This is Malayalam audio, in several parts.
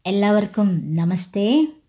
എല്ലാവർക്കും നമസ്തേ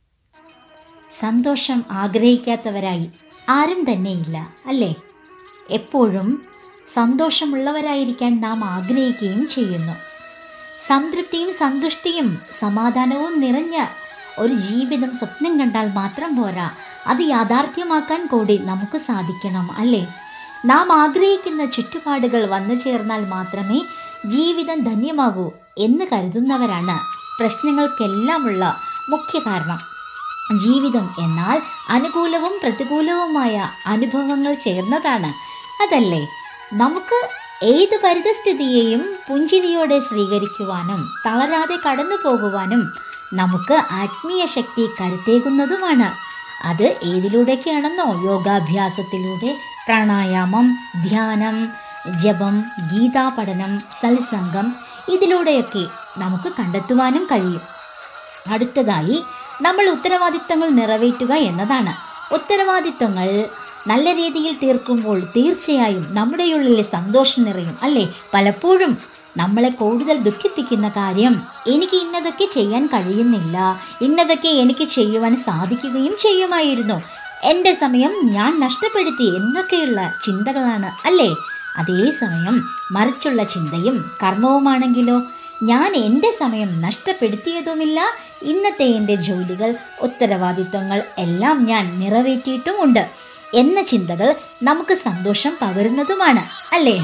സന്തോഷം ആഗ്രഹിക്കാത്തവരായി ആരും തന്നെയില്ല അല്ലേ എപ്പോഴും സന്തോഷമുള്ളവരായിരിക്കാൻ നാം ആഗ്രഹിക്കുകയും ചെയ്യുന്നു സംതൃപ്തിയും സന്തുഷ്ടിയും സമാധാനവും നിറഞ്ഞ ഒരു ജീവിതം സ്വപ്നം കണ്ടാൽ മാത്രം പോരാ അത് യാഥാർത്ഥ്യമാക്കാൻ കൂടി നമുക്ക് സാധിക്കണം അല്ലേ നാം ആഗ്രഹിക്കുന്ന ചുറ്റുപാടുകൾ വന്നു ചേർന്നാൽ മാത്രമേ ജീവിതം ധന്യമാകൂ എന്ന് കരുതുന്നവരാണ് പ്രശ്നങ്ങൾക്കെല്ലാമുള്ള മുഖ്യ കാരണം ജീവിതം എന്നാൽ അനുകൂലവും പ്രതികൂലവുമായ അനുഭവങ്ങൾ ചേർന്നതാണ് അതല്ലേ നമുക്ക് ഏത് പരിതസ്ഥിതിയെയും പുഞ്ചിരിയോടെ സ്വീകരിക്കുവാനും തളരാതെ കടന്നു പോകുവാനും നമുക്ക് ആത്മീയ ശക്തി കരുത്തേകുന്നതുമാണ് അത് ഏതിലൂടെയൊക്കെയാണെന്നോ യോഗാഭ്യാസത്തിലൂടെ പ്രാണായാമം ധ്യാനം ജപം ഗീതാ പഠനം സത്സംഗം ഇതിലൂടെയൊക്കെ നമുക്ക് കണ്ടെത്തുവാനും കഴിയും അടുത്തതായി നമ്മൾ ഉത്തരവാദിത്തങ്ങൾ നിറവേറ്റുക എന്നതാണ് ഉത്തരവാദിത്തങ്ങൾ നല്ല രീതിയിൽ തീർക്കുമ്പോൾ തീർച്ചയായും നമ്മുടെ ഉള്ളിൽ സന്തോഷം നിറയും അല്ലേ പലപ്പോഴും നമ്മളെ കൂടുതൽ ദുഃഖിപ്പിക്കുന്ന കാര്യം എനിക്ക് ഇന്നതൊക്കെ ചെയ്യാൻ കഴിയുന്നില്ല ഇന്നതൊക്കെ എനിക്ക് ചെയ്യുവാൻ സാധിക്കുകയും ചെയ്യുമായിരുന്നു എൻ്റെ സമയം ഞാൻ നഷ്ടപ്പെടുത്തി എന്നൊക്കെയുള്ള ചിന്തകളാണ് അല്ലേ അതേസമയം മറിച്ചുള്ള ചിന്തയും കർമ്മവുമാണെങ്കിലോ ഞാൻ എൻ്റെ സമയം നഷ്ടപ്പെടുത്തിയതുമില്ല ഇന്നത്തെ എൻ്റെ ജോലികൾ ഉത്തരവാദിത്വങ്ങൾ എല്ലാം ഞാൻ നിറവേറ്റിയിട്ടുമുണ്ട് എന്ന ചിന്തകൾ നമുക്ക് സന്തോഷം പകരുന്നതുമാണ് അല്ലേ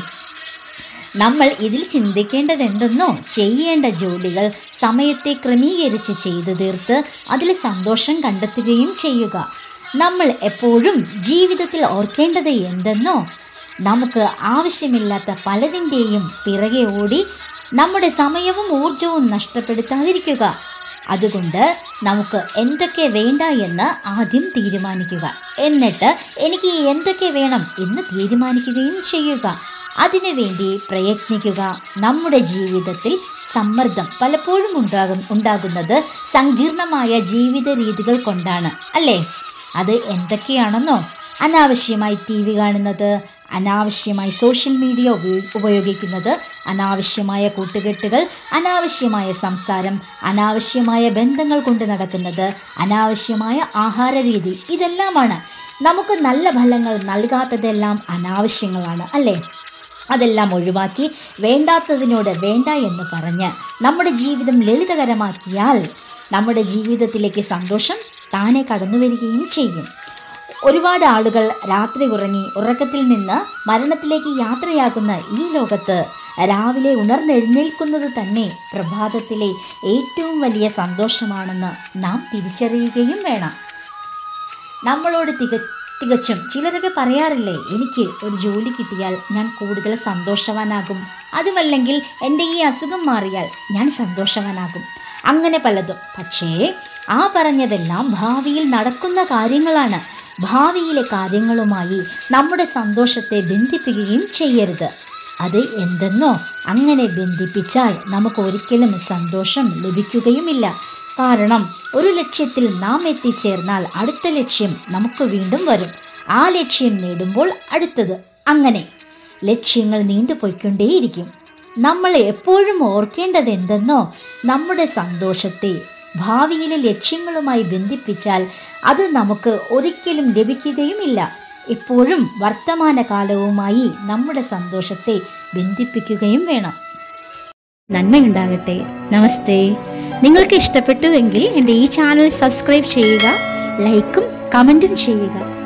നമ്മൾ ഇതിൽ ചിന്തിക്കേണ്ടതെന്തെന്നോ ചെയ്യേണ്ട ജോലികൾ സമയത്തെ ക്രമീകരിച്ച് ചെയ്തു തീർത്ത് അതിൽ സന്തോഷം കണ്ടെത്തുകയും ചെയ്യുക നമ്മൾ എപ്പോഴും ജീവിതത്തിൽ ഓർക്കേണ്ടത് എന്തെന്നോ നമുക്ക് ആവശ്യമില്ലാത്ത പലതിൻ്റെയും പിറകെ ഓടി നമ്മുടെ സമയവും ഊർജവും നഷ്ടപ്പെടുത്താതിരിക്കുക അതുകൊണ്ട് നമുക്ക് എന്തൊക്കെ വേണ്ട എന്ന് ആദ്യം തീരുമാനിക്കുക എന്നിട്ട് എനിക്ക് എന്തൊക്കെ വേണം എന്ന് തീരുമാനിക്കുകയും ചെയ്യുക അതിനുവേണ്ടി പ്രയത്നിക്കുക നമ്മുടെ ജീവിതത്തിൽ സമ്മർദ്ദം പലപ്പോഴും ഉണ്ടാകും ഉണ്ടാകുന്നത് സങ്കീർണമായ ജീവിത രീതികൾ കൊണ്ടാണ് അല്ലേ അത് എന്തൊക്കെയാണെന്നോ അനാവശ്യമായി ടി വി കാണുന്നത് അനാവശ്യമായി സോഷ്യൽ മീഡിയ ഉപയോ- ഉപയോഗിക്കുന്നത് അനാവശ്യമായ കൂട്ടുകെട്ടുകൾ അനാവശ്യമായ സംസാരം അനാവശ്യമായ ബന്ധങ്ങൾ കൊണ്ട് നടക്കുന്നത് അനാവശ്യമായ ആഹാര രീതി ഇതെല്ലാമാണ് നമുക്ക് നല്ല ഫലങ്ങൾ നൽകാത്തതെല്ലാം അനാവശ്യങ്ങളാണ് അല്ലേ അതെല്ലാം ഒഴിവാക്കി വേണ്ടാത്തതിനോട് വേണ്ട എന്ന് പറഞ്ഞ് നമ്മുടെ ജീവിതം ലളിതകരമാക്കിയാൽ നമ്മുടെ ജീവിതത്തിലേക്ക് സന്തോഷം താനെ കടന്നു വരികയും ചെയ്യും ഒരുപാട് ആളുകൾ രാത്രി ഉറങ്ങി ഉറക്കത്തിൽ നിന്ന് മരണത്തിലേക്ക് യാത്രയാകുന്ന ഈ ലോകത്ത് രാവിലെ ഉണർന്നെഴുന്നേൽക്കുന്നത് തന്നെ പ്രഭാതത്തിലെ ഏറ്റവും വലിയ സന്തോഷമാണെന്ന് നാം തിരിച്ചറിയുകയും വേണം നമ്മളോട് തിക തികച്ചും ചിലരൊക്കെ പറയാറില്ലേ എനിക്ക് ഒരു ജോലി കിട്ടിയാൽ ഞാൻ കൂടുതൽ സന്തോഷവാനാകും അതുമല്ലെങ്കിൽ എൻ്റെ ഈ അസുഖം മാറിയാൽ ഞാൻ സന്തോഷവാനാകും അങ്ങനെ പലതും പക്ഷേ ആ പറഞ്ഞതെല്ലാം ഭാവിയിൽ നടക്കുന്ന കാര്യങ്ങളാണ് ഭാവിയിലെ കാര്യങ്ങളുമായി നമ്മുടെ സന്തോഷത്തെ ബന്ധിപ്പിക്കുകയും ചെയ്യരുത് അത് എന്തെന്നോ അങ്ങനെ ബന്ധിപ്പിച്ചാൽ നമുക്ക് ഒരിക്കലും സന്തോഷം ലഭിക്കുകയുമില്ല കാരണം ഒരു ലക്ഷ്യത്തിൽ നാം എത്തിച്ചേർന്നാൽ അടുത്ത ലക്ഷ്യം നമുക്ക് വീണ്ടും വരും ആ ലക്ഷ്യം നേടുമ്പോൾ അടുത്തത് അങ്ങനെ ലക്ഷ്യങ്ങൾ നീണ്ടുപോയിക്കൊണ്ടേയിരിക്കും നമ്മൾ എപ്പോഴും ഓർക്കേണ്ടത് എന്തെന്നോ നമ്മുടെ സന്തോഷത്തെ ഭാവിയിലെ ലക്ഷ്യങ്ങളുമായി ബന്ധിപ്പിച്ചാൽ അത് നമുക്ക് ഒരിക്കലും ലഭിക്കുകയുമില്ല എപ്പോഴും വർത്തമാനകാലവുമായി നമ്മുടെ സന്തോഷത്തെ ബന്ധിപ്പിക്കുകയും വേണം നന്മയുണ്ടാകട്ടെ നമസ്തേ നിങ്ങൾക്ക് ഇഷ്ടപ്പെട്ടുവെങ്കിൽ എൻ്റെ ഈ ചാനൽ സബ്സ്ക്രൈബ് ചെയ്യുക ലൈക്കും കമൻറ്റും ചെയ്യുക